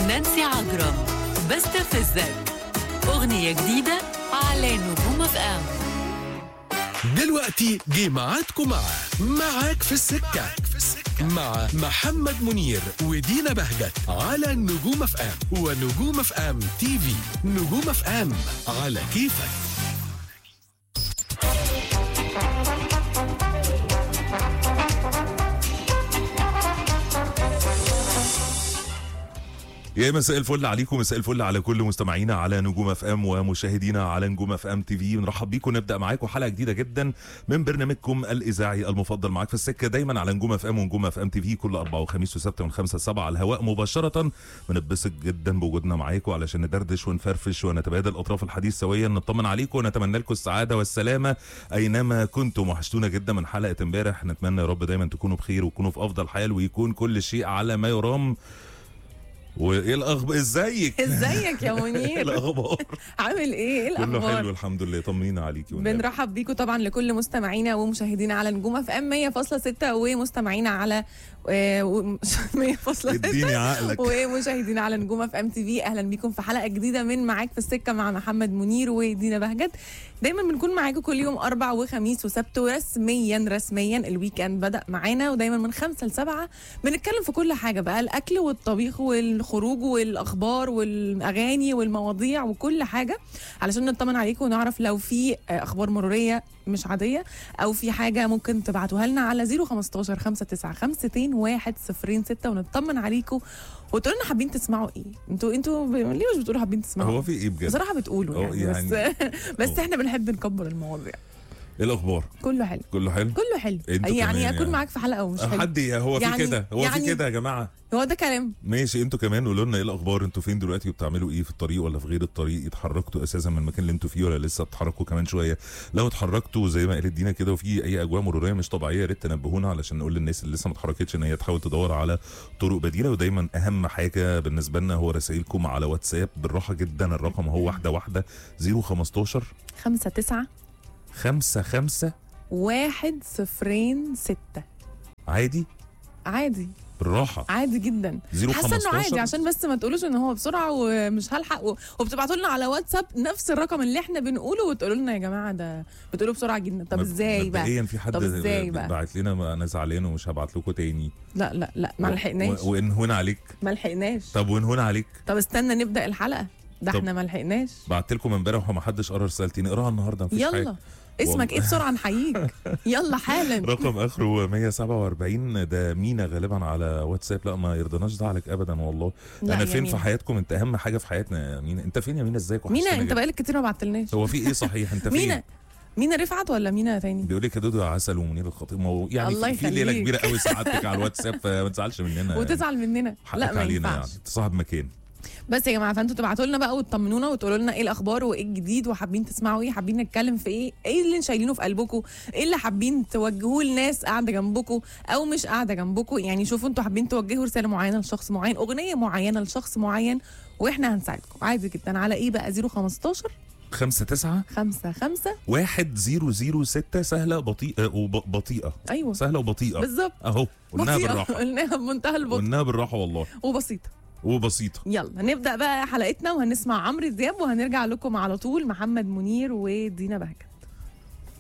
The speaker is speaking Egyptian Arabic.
نانسي عجرم بستفزك أغنية جديدة على نجوم اف ام دلوقتي جه ميعادكم مع معاك في السكة مع محمد منير ودينا بهجت على نجوم اف ام ونجوم اف ام تي في نجوم اف ام على كيفك يا مساء الفل عليكم مساء الفل على كل مستمعينا على نجوم اف ام ومشاهدينا على نجوم اف ام تي في ونرحب بيكم نبدا معاكم حلقه جديده جدا من برنامجكم الاذاعي المفضل معاك في السكه دايما على نجوم اف ام ونجوم اف ام تي في كل اربعه وخميس وسبت من خمسه لسبعه على الهواء مباشره بنتبسط جدا بوجودنا معاكم علشان ندردش ونفرفش ونتبادل اطراف الحديث سويا نطمن عليكم ونتمنى لكم السعاده والسلامه اينما كنتم وحشتونا جدا من حلقه امبارح نتمنى يا رب دايما تكونوا بخير وتكونوا في افضل حال ويكون كل شيء على ما يرام وايه الاخبار ازيك ازيك يا ايه منير الاخبار عامل ايه ايه كله حلو الاخبار الحمد لله طمنينا عليكي والنبي. بنرحب بيكم طبعا لكل مستمعينا ومشاهدينا على نجوم اف ام 100.6 ومستمعينا على آه، و- 100.6 اديني عقلك ومشاهدينا على نجوم اف ام تي في اهلا بيكم في حلقه جديده من معاك في السكه مع محمد منير ودينا بهجت دايما بنكون معاكم كل يوم اربع وخميس وسبت ورسميا رسميا الويك اند بدا معانا ودايما من خمسة لسبعة بنتكلم في كل حاجه بقى الاكل والطبيخ والخروج والاخبار والاغاني والمواضيع وكل حاجه علشان نطمن عليكم ونعرف لو في آه، اخبار مروريه مش عاديه او في حاجه ممكن تبعتوها لنا على 015 59 106 ونطمن عليكم وتقولوا لنا حابين تسمعوا ايه انتوا انتوا ب... ليه مش بتقولوا حابين تسمعوا هو في ايه بجد بصراحه بتقولوا أه، يعني, يعني- بس بس احنا بنحب نكبر المواضيع ايه الاخبار كله حلو كله حلو كله حلو انتوا يعني كمان اكون يعني. معاك في حلقه ومش حلو حد هو في يعني- كده هو في يعني- كده يا جماعه هو ده كلام ماشي انتوا كمان قولوا لنا ايه الاخبار انتوا فين دلوقتي وبتعملوا ايه في الطريق ولا في غير الطريق اتحركتوا اساسا من المكان اللي انتوا فيه ولا لسه تتحركوا كمان شويه لو اتحركتوا زي ما قالت دينا كده وفي اي اجواء مروريه مش طبيعيه يا ريت تنبهونا علشان نقول للناس اللي لسه ما اتحركتش ان هي تحاول تدور على طرق بديله ودايما اهم حاجه بالنسبه لنا هو رسائلكم على واتساب بالراحه جدا الرقم هو واحده واحده 015 5 9 5 5 1 0 6 عادي عادي بالراحه عادي جدا 0 حاسه انه عادي 15 عشان بس ما تقولوش ان هو بسرعه ومش هلحق و- وبتبعتوا لنا على واتساب نفس الرقم اللي احنا بنقوله وتقولوا لنا يا جماعه ده بتقولوا بسرعه جدا طب مب- ازاي بقى مبدئيا في حد طب ازاي بقى؟ بعت لنا ما انا زعلان ومش هبعت لكم تاني لا لا لا ما و- لحقناش و- وانهون عليك ما لحقناش طب وانهون عليك طب استنى نبدا الحلقه ده طب احنا ما لحقناش بعت لكم امبارح وما حدش قرا رسالتي نقراها النهارده مفيش يلا حاجه اسمك ايه بسرعه نحييك يلا حالا رقم اخره 147 ده مينا غالبا على واتساب لا ما يرضناش زعلك ابدا والله لا انا يا فين في مينا. حياتكم انت اهم حاجه في حياتنا يا مينا انت فين يا مينا ازيك مينا وحشتنا انت جدا. بقالك كتير ما بعتلناش هو في ايه صحيح انت فين مينا مينا رفعت ولا مينا تاني بيقول لك يا دودو يا عسل ومنير الخطيب ما هو يعني الله في, في ليله يخليك. كبيره قوي سعادتك على الواتساب فما تزعلش مننا يعني. وتزعل مننا حقك لا ما علينا ينفعش يعني تصاحب مكان بس يا جماعه فانتوا تبعتوا لنا بقى وتطمنونا وتقولوا لنا ايه الاخبار وايه الجديد وحابين تسمعوا ايه حابين نتكلم في ايه ايه اللي شايلينه في قلبكم ايه اللي حابين توجهوه لناس قاعده جنبكم او مش قاعده جنبكم يعني شوفوا انتوا حابين توجهوا رساله معينه لشخص معين اغنيه معينه لشخص معين واحنا هنساعدكم عادي جدا على ايه بقى 015 5 9 5 5 1 0 0 6 سهله بطيئه وبطيئه ايوه سهله وبطيئه بالظبط اهو قلناها بطيئة. بالراحه قلناها بمنتهى البطء قلناها بالراحه والله وبسيطه وبسيطه يلا نبدا بقى حلقتنا وهنسمع عمرو دياب وهنرجع لكم على طول محمد منير ودينا بهجت